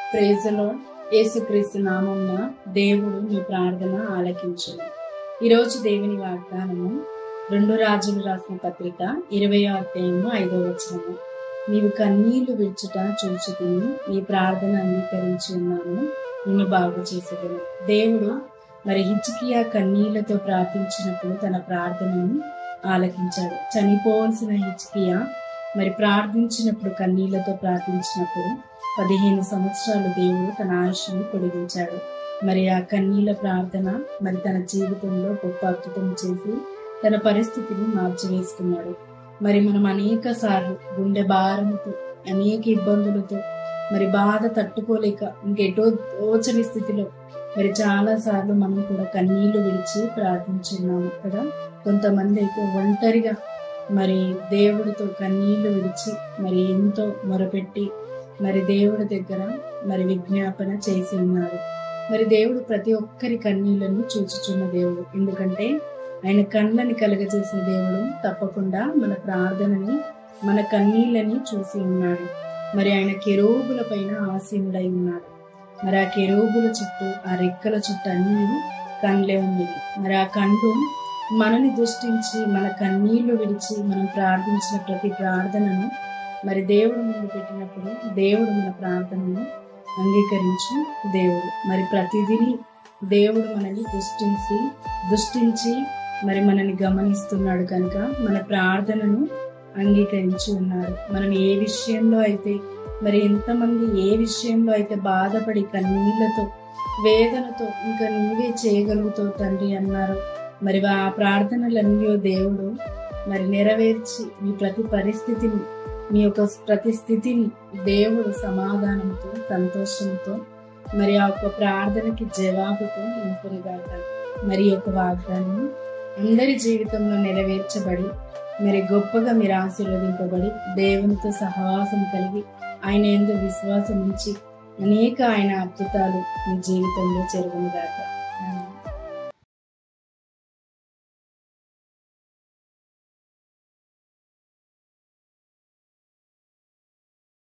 ప్రేజలో యేసుక్రీస్తు నామంన దేవుడు మీ ప్రార్థన ఆలకించును ఈరోజు దేవుని వాగ్దానము రెండు రాజులు రాసిన పత్రిక ఇరవై అధ్యాయము ఐదో వచనము నీవు కన్నీళ్లు విడుచుట చూచుకుని నీ ప్రార్థన అంగీకరించి ఉన్నాను నిన్ను బాగు చేసేదను దేవుడు మరి హిజ్కియా కన్నీళ్లతో ప్రార్థించినప్పుడు తన ప్రార్థనను ఆలకించాడు చనిపోవలసిన హిజ్కియా మరి ప్రార్థించినప్పుడు కన్నీళ్లతో ప్రార్థించినప్పుడు పదిహేను సంవత్సరాలు దేవుడు తన ఆయుష్ను పొడిగించాడు మరి ఆ కన్నీళ్ళ ప్రార్థన మరి తన జీవితంలో గొప్ప అద్భుతం చేసి తన పరిస్థితిని మార్చివేసుకున్నాడు మరి మనం అనేక సార్లు గుండె భారంతో అనేక ఇబ్బందులతో మరి బాధ తట్టుకోలేక ఇంకెటో తోచని స్థితిలో మరి చాలా సార్లు మనం కూడా కన్నీళ్లు విడిచి ప్రార్థించున్నాము కదా కొంతమంది అయితే ఒంటరిగా మరి దేవుడితో కన్నీళ్లు విడిచి మరి ఎంతో మొరపెట్టి మరి దేవుడి దగ్గర మరి విజ్ఞాపన చేసి ఉన్నారు మరి దేవుడు ప్రతి ఒక్కరి కన్నీళ్లను చూచుచున్న దేవుడు ఎందుకంటే ఆయన కళ్ళని కలగజేసిన దేవుడు తప్పకుండా మన ప్రార్థనని మన కన్నీళ్ళని చూసి ఉన్నాడు మరి ఆయన కెరోబుల పైన ఆసీనుడై ఉన్నాడు మరి ఆ కెరోబుల చుట్టూ ఆ రెక్కల చుట్టూ అన్నీ కండ్లే ఉండేవి మరి ఆ కండు మనని దృష్టించి మన కన్నీళ్లు విడిచి మనం ప్రార్థించిన ప్రతి ప్రార్థనను మరి దేవుడు ముందు పెట్టినప్పుడు దేవుడు మన ప్రార్థనను అంగీకరించు దేవుడు మరి ప్రతిదిని దేవుడు మనని దృష్టించి దృష్టించి మరి మనని గమనిస్తున్నాడు కనుక మన ప్రార్థనను అంగీకరించి ఉన్నాడు మనం ఏ విషయంలో అయితే మరి ఎంతమంది ఏ విషయంలో అయితే బాధపడి కన్నీళ్లతో వేదనతో ఇంకా నీవే చేయగలుగుతావు తండ్రి అన్నారు మరి ఆ ప్రార్థనలన్నీ దేవుడు మరి నెరవేర్చి మీ ప్రతి పరిస్థితిని మీ యొక్క ప్రతి స్థితిని దేవుడు సమాధానంతో సంతోషంతో మరి ఆ యొక్క ప్రార్థనకి జవాబుతో నింపునిగాక మరి యొక్క వాగ్దానం అందరి జీవితంలో నెరవేర్చబడి మరి గొప్పగా మీరు ఆశీర్వదింపబడి దేవునితో సహవాసం కలిగి ఆయన ఎందు విశ్వాసం ఉంచి అనేక ఆయన అద్భుతాలు మీ జీవితంలో జరుగునుగాక ఆమేన్.